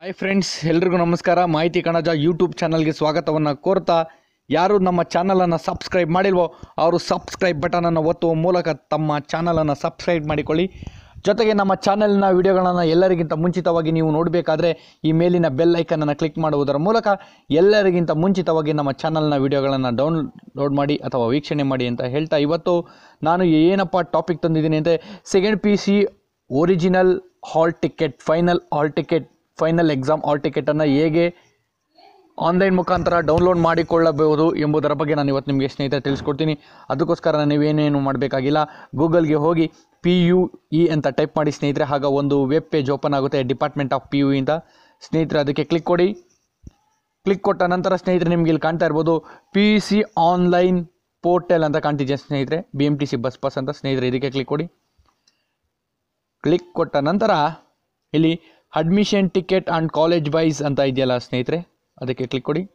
hi friends ಎಲ್ರಿಗೂ ನಮಸ್ಕಾರ ಮಾಹಿತಿ ಕಣಜ ಯೂಟ್ಯೂಬ್ ಚಾನಲ್ಗೆ ಸ್ವಾಗತವನ್ನು ಕೋರ್ತಾ ಯಾರು ನಮ್ಮ ಚಾನಲನ್ನು ಸಬ್ಸ್ಕ್ರೈಬ್ ಮಾಡಿಲ್ವೋ ಅವರು ಸಬ್ಸ್ಕ್ರೈಬ್ ಬಟನನ್ನು ಒತ್ತುವ ಮೂಲಕ ತಮ್ಮ ಚಾನಲನ್ನು ಸಬ್ಸ್ಕ್ರೈಬ್ ಮಾಡಿಕೊಳ್ಳಿ ಜೊತೆಗೆ ನಮ್ಮ ಚಾನಲ್ನ ವಿಡಿಯೋಗಳನ್ನು ಎಲ್ಲರಿಗಿಂತ ಮುಂಚಿತವಾಗಿ ನೀವು ನೋಡಬೇಕಾದ್ರೆ ಈ ಮೇಲಿನ ಬೆಲ್ ಐಕನನ್ನು ಕ್ಲಿಕ್ ಮಾಡುವುದರ ಮೂಲಕ ಎಲ್ಲರಿಗಿಂತ ಮುಂಚಿತವಾಗಿ ನಮ್ಮ ಚಾನಲ್ನ ವಿಡಿಯೋಗಳನ್ನು ಡೌನ್ಲೋಡ್ ಮಾಡಿ ಅಥವಾ ವೀಕ್ಷಣೆ ಮಾಡಿ ಅಂತ ಹೇಳ್ತಾ ಇವತ್ತು ನಾನು ಏನಪ್ಪ ಟಾಪಿಕ್ ತಂದಿದ್ದೀನಿ ಅಂದರೆ second P C original hall ticket final hall ticket final exam hall ಟಿಕೆಟನ್ನು ಹೇಗೆ ಆನ್ಲೈನ್ ಮುಖಾಂತರ ಡೌನ್ಲೋಡ್ ಮಾಡಿಕೊಳ್ಳಬಹುದು ಎಂಬುದರ ಬಗ್ಗೆ ನಾನು ಇವತ್ತು ನಿಮಗೆ ಸ್ನೇಹಿತರೆ ತಿಳಿಸ್ಕೊಡ್ತೀನಿ ಅದಕ್ಕೋಸ್ಕರ ನೀವೇನೇನು ಮಾಡಬೇಕಾಗಿಲ್ಲ ಗೂಗಲ್ಗೆ ಹೋಗಿ ಪಿ ಯು ಇ ಅಂತ ಟೈಪ್ ಮಾಡಿ ಸ್ನೇಹಿತರೆ ಆಗ ಒಂದು ವೆಬ್ ಪೇಜ್ ಓಪನ್ ಆಗುತ್ತೆ ಡಿಪಾರ್ಟ್ಮೆಂಟ್ ಆಫ್ ಪಿ ಯು ಇಂದ ಸ್ನೇಹಿತರೆ ಅದಕ್ಕೆ ಕ್ಲಿಕ್ ಕೊಡಿ ಕ್ಲಿಕ್ ಕೊಟ್ಟ ನಂತರ ಸ್ನೇಹಿತರೆ ನಿಮ್ಗೆ ಇಲ್ಲಿ ಕಾಣ್ತಾ ಇರ್ಬೋದು P U C online portal ಅಂತ ಕಾಣ್ತಿದೆ ಸ್ನೇಹಿತರೆ B M T C bus pass ಅಂತ ಸ್ನೇಹಿತರೆ ಇದಕ್ಕೆ ಕ್ಲಿಕ್ ಕೊಡಿ ಕ್ಲಿಕ್ ಕೊಟ್ಟ ನಂತರ ಇಲ್ಲಿ admission ticket and college wise ಅಂತ ಇದೆಯಲ್ಲ ಸ್ನೇಹಿತರೆ ಅದಕ್ಕೆ ಕ್ಲಿಕ್ ಕೊಡಿ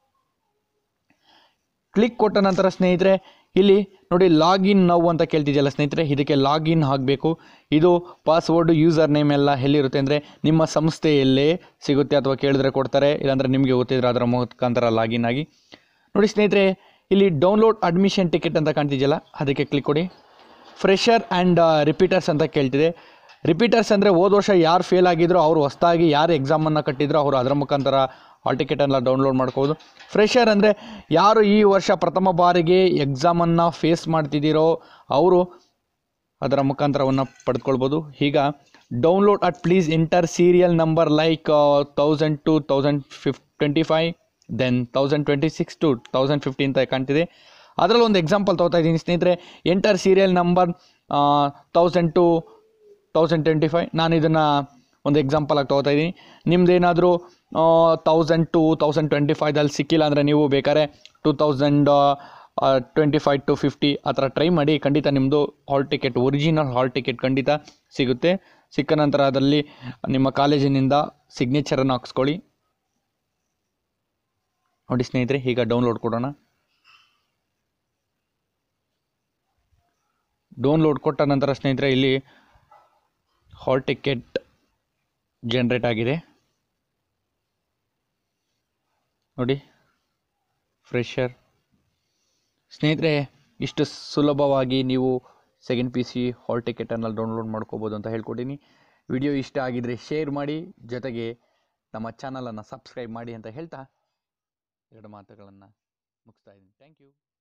ಕ್ಲಿಕ್ ಕೊಟ್ಟ ನಂತರ ಸ್ನೇಹಿತರೆ ಇಲ್ಲಿ ನೋಡಿ ಲಾಗಿನ್ ನೌ ಅಂತ ಕೇಳ್ತಿದೆಯಲ್ಲ ಸ್ನೇಹಿತರೆ ಇದಕ್ಕೆ ಲಾಗಿನ್ ಆಗಬೇಕು ಇದು ಪಾಸ್ವರ್ಡ್ ಯೂಸರ್ ನೇಮ್ ಎಲ್ಲ ಎಲ್ಲಿರುತ್ತೆ ಅಂದರೆ ನಿಮ್ಮ ಸಂಸ್ಥೆಯಲ್ಲೇ ಸಿಗುತ್ತೆ ಅಥವಾ ಕೇಳಿದ್ರೆ ಕೊಡ್ತಾರೆ ಇಲ್ಲಾಂದರೆ ನಿಮಗೆ ಗೊತ್ತಿದ್ರೆ ಅದರ ಮುಖಾಂತರ ಲಾಗಿನ್ ಆಗಿ ನೋಡಿ ಸ್ನೇಹಿತರೆ ಇಲ್ಲಿ ಡೌನ್ಲೋಡ್ ಅಡ್ಮಿಷನ್ ಟಿಕೆಟ್ ಅಂತ ಕಾಣ್ತಿದೆಯಲ್ಲ ಅದಕ್ಕೆ ಕ್ಲಿಕ್ ಕೊಡಿ ಫ್ರೆಷರ್ ಆ್ಯಂಡ್ ರಿಪೀಟರ್ಸ್ ಅಂತ ಕೇಳ್ತಿದೆ ರಿಪೀಟರ್ಸ್ ಅಂದರೆ ಹೋದ ವರ್ಷ ಯಾರು ಫೇಲ್ ಆಗಿದ್ರು ಅವರು ಹೊಸ್ದಾಗಿ ಯಾರು ಎಕ್ಸಾಮನ್ನು ಕಟ್ಟಿದ್ರು ಅವರು ಅದರ ಮುಖಾಂತರ ಹಾಲ್ ಟಿಕೆಟನ್ನು ಡೌನ್ಲೋಡ್ ಮಾಡ್ಕೋಬೋದು ಫ್ರೆಷರ್ ಅಂದರೆ ಯಾರು ಈ ವರ್ಷ ಪ್ರಥಮ ಬಾರಿಗೆ ಎಕ್ಸಾಮನ್ನು ಫೇಸ್ ಮಾಡ್ತಿದ್ದೀರೋ ಅವರು ಅದರ ಮುಖಾಂತರವನ್ನು ಪಡೆದುಕೊಳ್ಬೋದು ಈಗ download at please enter serial number like thousand two thousand ಫಿಫ್ twenty five then thousand twenty six two thousand fifty ಅಂತ ಕಾಣ್ತಿದೆ ಅದರಲ್ಲಿ ಒಂದು ಎಕ್ಸಾಂಪಲ್ ತೊಗೋತಾ ಇದ್ದೀನಿ ಸ್ನೇಹಿತರೆ enter serial number thousand two thousand twenty five ನಾನು ಇದನ್ನು ಒಂದು ಎಕ್ಸಾಂಪಲ್ ಆಗಿ ತೊಗೋತಾ ಇದ್ದೀನಿ ನಿಮ್ದೇನಾದರೂ ತೌಸಂಡ್ ಟು ತೌಸಂಡ್ ಟ್ವೆಂಟಿ ಫೈವ್ದಲ್ಲಿ ಸಿಕ್ಕಿಲ್ಲ ಅಂದರೆ ನೀವು ಬೇಕಾದ್ರೆ two thousand twenty five two fifty ಆ ಥರ ಟ್ರೈ ಮಾಡಿ ಖಂಡಿತ ನಿಮ್ಮದು hall ticket original hall ticket ಖಂಡಿತ ಸಿಗುತ್ತೆ ಸಿಕ್ಕ ನಂತರ ಅದರಲ್ಲಿ ನಿಮ್ಮ ಕಾಲೇಜಿನಿಂದ ಸಿಗ್ನೇಚರನ್ನು ಹಾಕ್ಸ್ಕೊಳ್ಳಿ ನೋಡಿ ಸ್ನೇಹಿತರೆ ಈಗ ಡೌನ್ಲೋಡ್ ಕೊಡೋಣ ಡೌನ್ಲೋಡ್ ಕೊಟ್ಟ ನಂತರ ಸ್ನೇಹಿತರೆ ಇಲ್ಲಿ ಹಾಲ್ ಟಿಕೆಟ್ ಜನ್ರೇಟ್ ಆಗಿದೆ ನೋಡಿ ಫ್ರೆಷರ್ ಸ್ನೇಹಿತರೆ ಇಷ್ಟು ಸುಲಭವಾಗಿ ನೀವು ಸೆಕೆಂಡ್ ಪಿ ಸಿ ಹಾಲ್ ಟಿಕೆಟನ್ನು ಡೌನ್ಲೋಡ್ ಮಾಡ್ಕೋಬೋದು ಅಂತ ಹೇಳ್ಕೊಟ್ಟಿನಿ ವಿಡಿಯೋ ಇಷ್ಟ ಆಗಿದರೆ ಶೇರ್ ಮಾಡಿ ಜೊತೆಗೆ ನಮ್ಮ ಚಾನಲನ್ನು ಸಬ್ಸ್ಕ್ರೈಬ್ ಮಾಡಿ ಅಂತ ಹೇಳ್ತಾ ಎರಡು ಮಾತುಗಳನ್ನು ಮುಗಿಸ್ತಾ ಇದ್ದೀನಿ ಥ್ಯಾಂಕ್ ಯು